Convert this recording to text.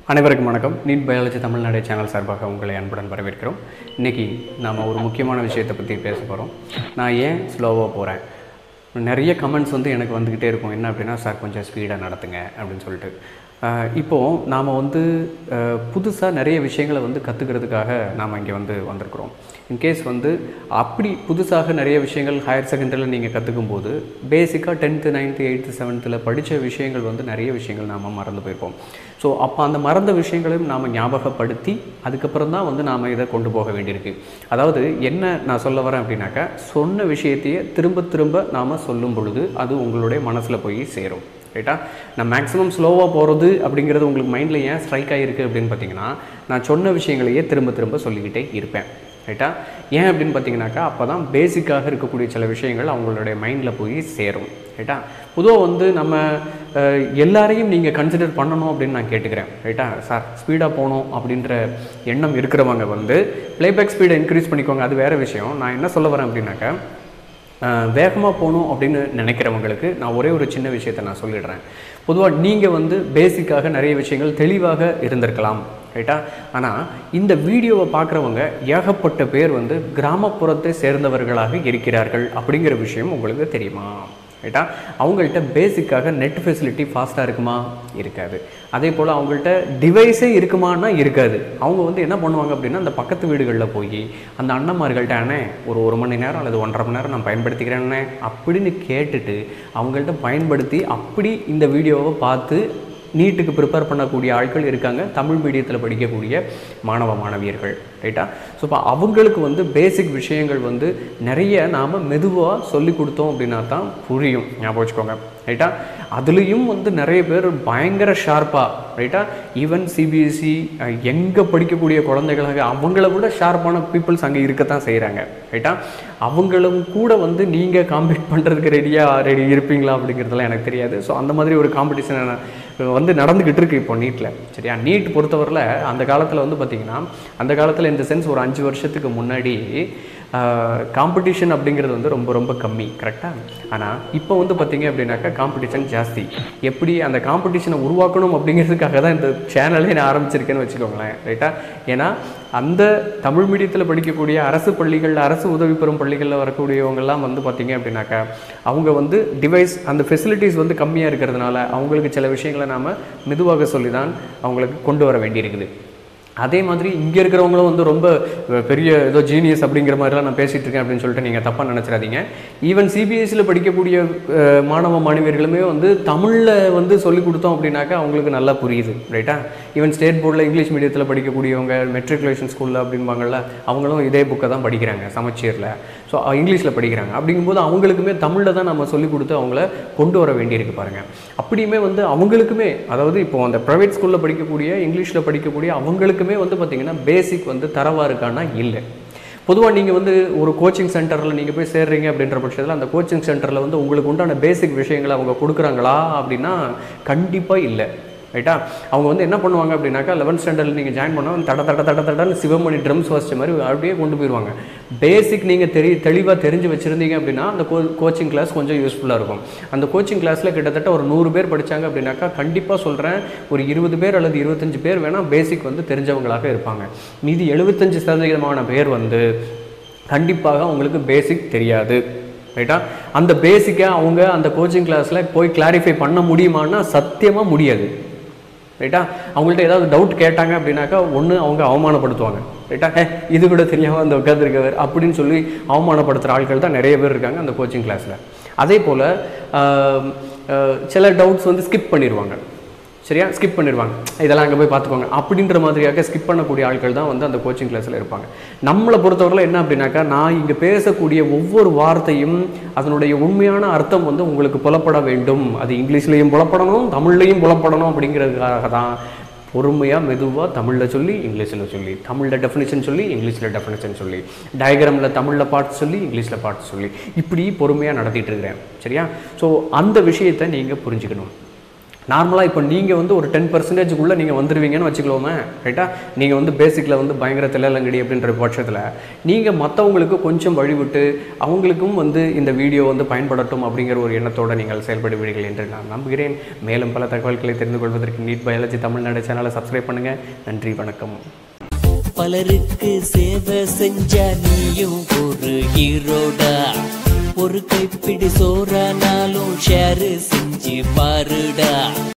அனைவருக்கும் வணக்கம் NEET biology Tamil Nadu channel சார்பாக உங்களை அன்புடன் வரவேற்கிறோம் இன்றைக்கி நாம் ஒரு முக்கியமான விஷயத்தை பற்றி பேச போகிறோம் நான் ஏன் ஸ்லோவாக போகிறேன் நிறைய கமெண்ட்ஸ் வந்து எனக்கு வந்துக்கிட்டே இருக்கும் என்ன அப்படின்னா சார் கொஞ்சம் ஸ்பீடாக நடத்துங்க அப்படின்னு சொல்லிட்டு ஆஹ் இப்போது நாம் வந்து புதுசாக நிறைய விஷயங்களை வந்து கற்றுக்கிறதுக்காக நாம் இங்கே வந்து வந்திருக்கிறோம் இன்கேஸ் வந்து அப்படி புதுசாக நிறைய விஷயங்கள் ஹையர் செகண்டரியில் நீங்கள் கற்றுக்கும் போது பேசிக்காக டென்த்து நைன்த்து எயித்து செவன்த்தில் படித்த விஷயங்கள் வந்து நிறைய விஷயங்கள் நாம் மறந்து போயிருப்போம் ஸோ அப்போ அந்த மறந்த விஷயங்களையும் நாம் ஞாபகப்படுத்தி அதுக்கப்புறம் தான் வந்து நாம் இதை கொண்டு போக வேண்டியிருக்கு அதாவது என்ன நான் சொல்ல வரேன் அப்படின்னாக்கா சொன்ன விஷயத்தையே திரும்ப திரும்ப நாம் சொல்லும் பொழுது அது உங்களுடைய மனசில் போய் சேரும் ரைட்டா நான் மேக்ஸிமம் ஸ்லோவாக போகிறது அப்படிங்கிறது உங்களுக்கு மைண்டில் ஏன் ஸ்ட்ரைக் ஆகிருக்கு அப்படின்னு பார்த்தீங்கன்னா நான் சொன்ன விஷயங்களையே திரும்ப திரும்ப சொல்லிக்கிட்டே இருப்பேன் ரைட்டா ஏன் அப்படின்னு பார்த்தீங்கன்னாக்கா அப்போ தான் பேசிக்காக இருக்கக்கூடிய சில விஷயங்கள் அவங்களுடைய மைண்டில் போய் சேரும் ரைட்டா பொதுவாக வந்து நம்ம அஹ், எல்லாரையும் நீங்கள் கன்சிடர் பண்ணணும் அப்படின்னு நான் கேட்டுக்கிறேன் ரைட்டா சார் ஸ்பீடாக போகணும் அப்படின்ற எண்ணம் இருக்கிறவங்க வந்து ப்ளேபேக் ஸ்பீடை இன்க்ரீஸ் பண்ணிக்கோங்க அது வேறு விஷயம் நான் என்ன சொல்ல வரேன் அப்படின்னாக்கா வேகமாக போகணும் அப்படின்னு நினைக்கிறவங்களுக்கு நான் ஒரே ஒரு சின்ன விஷயத்தை நான் சொல்லிடுறேன் பொதுவாக நீங்கள் வந்து பேசிக்காக நிறைய விஷயங்கள் தெளிவாக இருந்திருக்கலாம் ரைட்டா ஆனால் இந்த வீடியோவை பார்க்குறவங்க ஏகப்பட்ட பேர் வந்து கிராமப்புறத்தை சேர்ந்தவர்களாக இருக்கிறார்கள் அப்படிங்கிற விஷயம் உங்களுக்கு தெரியுமா ரைட்டா அவங்கள்ட்ட பேசிக்காக நெட் ஃபெசிலிட்டி ஃபாஸ்ட்டாக இருக்குமா இருக்காது அதே போல் அவங்கள்ட்ட டிவைஸே இருக்குமான்னா இருக்காது அவங்க வந்து என்ன பண்ணுவாங்க அப்படின்னா அந்த பக்கத்து வீடுகளில் போய் அந்த அண்ணன்மார்கள்ட்ட அண்ணே ஒரு ஒரு மணி நேரம் அல்லது ஒன்றரை மணி நேரம் நான் பயன்படுத்திக்கிறேன்னே அப்படின்னு கேட்டுட்டு அவங்கள்ட்ட பயன்படுத்தி அப்படி இந்த வீடியோவை பார்த்து நீட்டுக்கு ப்ரிப்பேர் பண்ணக்கூடிய ஆட்கள் இருக்காங்க தமிழ் மீடியத்தில் படிக்கக்கூடிய மாணவ மாணவியர்கள் ரைட்டா ஸோ இப்போ அவங்களுக்கு வந்து பேசிக் விஷயங்கள் வந்து நிறைய நாம் மெதுவாக சொல்லி கொடுத்தோம் அப்படின்னா தான் புரியும் ஞாபகம் வச்சுக்கோங்க ரைட்டா அதுலேயும் வந்து நிறைய பேர் பயங்கர ஷார்ப்பாக ரைட்டா ஈவன் சிபிஎஸ்சி எங்கே படிக்கக்கூடிய குழந்தைகளாக அவங்கள விட ஷார்ப்பான பீப்புள்ஸ் அங்கே இருக்கத்தான் செய்கிறாங்க ரைட்டா அவங்களும் கூட வந்து நீங்கள் காம்பீட் பண்ணுறதுக்கு ரெடியாக ரெடி இருப்பீங்களா அப்படிங்கிறதுலாம் எனக்கு தெரியாது ஸோ அந்த மாதிரி ஒரு காம்படிஷன் வந்து நடந்துக்கிட்டு இருக்கு இப்போ நீட்டில் சரியா நீட் பொறுத்தவரையில் அந்த காலத்தில் வந்து பார்த்திங்கன்னா அந்த காலத்தில் இந்த சென்ஸ் ஒரு அஞ்சு வருஷத்துக்கு முன்னாடி காம்படிஷன் அப்படிங்கிறது வந்து ரொம்ப ரொம்ப கம்மி கரெக்டாக ஆனால் இப்போ வந்து பார்த்தீங்க அப்படின்னாக்கா காம்படிஷன் ஜாஸ்தி எப்படி அந்த காம்படிஷனை உருவாக்கணும் அப்படிங்கிறதுக்காக தான் இந்த சேனலே நான் ஆரம்பிச்சிருக்கேன்னு வச்சுக்கோங்களேன் ரைட்டா ஏன்னா அந்த தமிழ் மீடியத்தில் படிக்கக்கூடிய அரசு பள்ளிகளில் அரசு உதவி பெறும் பள்ளிகளில் வரக்கூடியவங்கெல்லாம் வந்து பார்த்தீங்க அப்படின்னாக்கா அவங்க வந்து டிவைஸ் அந்த ஃபெசிலிட்டிஸ் வந்து கம்மியாக இருக்கிறதுனால அவங்களுக்கு சில விஷயங்களை நாம் மெதுவாக சொல்லி தான் அவங்களுக்கு கொண்டு வர வேண்டியிருக்குது அதே மாதிரி இங்கே இருக்கிறவங்களும் வந்து ரொம்ப பெரிய ஏதோ ஜீனியஸ் அப்படிங்கிற மாதிரிலாம் நான் பேசிகிட்டு இருக்கேன் அப்படின்னு சொல்லிட்டு நீங்கள் தப்பாக நினச்சிடாதீங்க ஈவன் சிபிஎஸ்சியில் படிக்கக்கூடிய அஹ், மாணவ மாணவியர்களுமே வந்து தமிழில் வந்து சொல்லி கொடுத்தோம் அப்படின்னாக்கா அவங்களுக்கு நல்லா புரியுது ரைட்டா ஈவன் ஸ்டேட் போர்டில் இங்கிலீஷ் மீடியத்தில் படிக்கக்கூடியவங்க மெட்ரிகுலேஷன் ஸ்கூலில் அப்படிம்பாங்கள்ல அவங்களும் இதே புக்கை தான் படிக்கிறாங்க சமச்சீரில் ஸோ இங்கிலீஷில் படிக்கிறாங்க அப்படிங்கும்போது அவங்களுக்குமே தமிழில் தான் நம்ம சொல்லி கொடுத்து அவங்கள கொண்டு வர வேண்டியிருக்கு பாருங்கள் அப்படியுமே வந்து அவங்களுக்குமே அதாவது இப்போ அந்த ப்ரைவேட் ஸ்கூலில் படிக்கக்கூடிய இங்கிலீஷில் படிக்கக்கூடிய அவங்களுக்குமே வந்து பார்த்திங்கன்னா பேசிக் வந்து தரவா இருக்கான்னா இல்லை பொதுவாக நீங்கள் வந்து ஒரு கோச்சிங் சென்டரில் நீங்கள் போய் சேர்றீங்க அப்படின்ற பட்சத்தில் அந்த கோச்சிங் சென்டரில் வந்து உங்களுக்கு உண்டான பேசிக் விஷயங்களை அவங்க கொடுக்குறாங்களா அப்படின்னா கண்டிப்பாக இல்லை ரைட்டா அவங்க வந்து என்ன பண்ணுவாங்க அப்படின்னாக்கா லெவன்த் ஸ்டாண்டர்டில் நீங்கள் ஜாயின் பண்ணால் தட தட தட தடன்னு சிவமணி ட்ரம்ஸ் வாசிச்ச மாதிரி அப்படியே கொண்டு போயிடுவாங்க பேசிக் நீங்கள் தெரி தெளிவாக தெரிஞ்சு வச்சுருந்தீங்க அப்படின்னா அந்த கோ கோச்சிங் கிளாஸ் கொஞ்சம் யூஸ்ஃபுல்லாக இருக்கும் அந்த கோச்சிங் கிளாஸில் கிட்டத்தட்ட ஒரு நூறு பேர் படித்தாங்க அப்படின்னாக்கா கண்டிப்பாக சொல்கிறேன் ஒரு இருபது பேர் அல்லது இருபத்தஞ்சு பேர் வேணால் பேசிக் வந்து தெரிஞ்சவங்களாக இருப்பாங்க மீதி எழுபத்தஞ்சு சதவீதமான பேர் வந்து கண்டிப்பாக அவங்களுக்கு பேசிக் தெரியாது ரைட்டா அந்த பேசிக்கை அவங்க அந்த கோச்சிங் கிளாஸில் போய் கிளாரிஃபை பண்ண முடியுமான்னா சத்தியமாக முடியாது ரைட்டா அவங்கள்ட்ட ஏதாவது டவுட் கேட்டாங்க அப்படின்னாக்கா ஒன்று அவங்க அவமானப்படுத்துவாங்க ரைட்டா ஹே இது கூட தெரியாமல் அந்த உட்காந்துருக்கவர் அப்படின்னு சொல்லி அவமானப்படுத்துகிற ஆட்கள் தான் நிறைய பேர் இருக்காங்க அந்த கோச்சிங் கிளாஸில் அதே போல் சில டவுட்ஸ் வந்து ஸ்கிப் பண்ணிடுவாங்க சரியா ஸ்கிப் பண்ணிடுவாங்க இதெல்லாம் அங்கே போய் பார்த்துக்கோங்க அப்படின்ற மாதிரியாக ஸ்கிப் பண்ணக்கூடிய ஆட்கள் தான் வந்து அந்த கோச்சிங் கிளாஸில் இருப்பாங்க நம்மளை பொறுத்தவரையில் என்ன அப்படின்னாக்கா நான் இங்கே பேசக்கூடிய ஒவ்வொரு வார்த்தையும் அதனுடைய உண்மையான அர்த்தம் வந்து உங்களுக்கு புலப்பட வேண்டும் அது இங்கிலீஷ்லேயும் புலப்படணும் தமிழ்லையும் புலப்படணும் அப்படிங்கிறதுக்காக தான் பொறுமையாக மெதுவாக தமிழில் சொல்லி இங்கிலீஷில் சொல்லி தமிழில் டெஃபினேஷன் சொல்லி இங்கிலீஷில் டெஃபினேஷன் சொல்லி டயக்ராமில் தமிழில் பாட்டு சொல்லி இங்கிலீஷில் பாட்டு சொல்லி இப்படி பொறுமையாக நடத்திட்டு இருக்கிறேன் சரியா ஸோ அந்த விஷயத்தை நீங்கள் புரிஞ்சுக்கணும் நார்மலாக இப்போ நீங்கள் வந்து ஒரு டென் பர்சன்டேஜுக்குள்ளே நீங்கள் வந்துடுவீங்கன்னு வச்சுக்கலாமே ரைட்டா நீங்கள் வந்து பேசிக்கில் வந்து பயங்கர தில்லலங்கடி அப்படின்ற பட்சத்தில் நீங்கள் மற்றவங்களுக்கு கொஞ்சம் வழிவிட்டு அவங்களுக்கும் வந்து இந்த வீடியோ வந்து பயன்படட்டும் அப்படிங்கிற ஒரு எண்ணத்தோடு நீங்கள் செயல்படுவீர்கள் என்று நான் நம்புகிறேன் மேலும் பல தகவல்களை தெரிந்து கொள்வதற்கு நீட் பயாலஜி தமிழ்நாடு சேனலை சப்ஸ்கிரைப் பண்ணுங்கள் நன்றி வணக்கம் பலருக்கு சேவை செஞ்ச நீயும் ஒரு ஹீரோடா ஒரு கைப்பிடி சோறானாலும் ஷேர் செஞ்சு பாருடா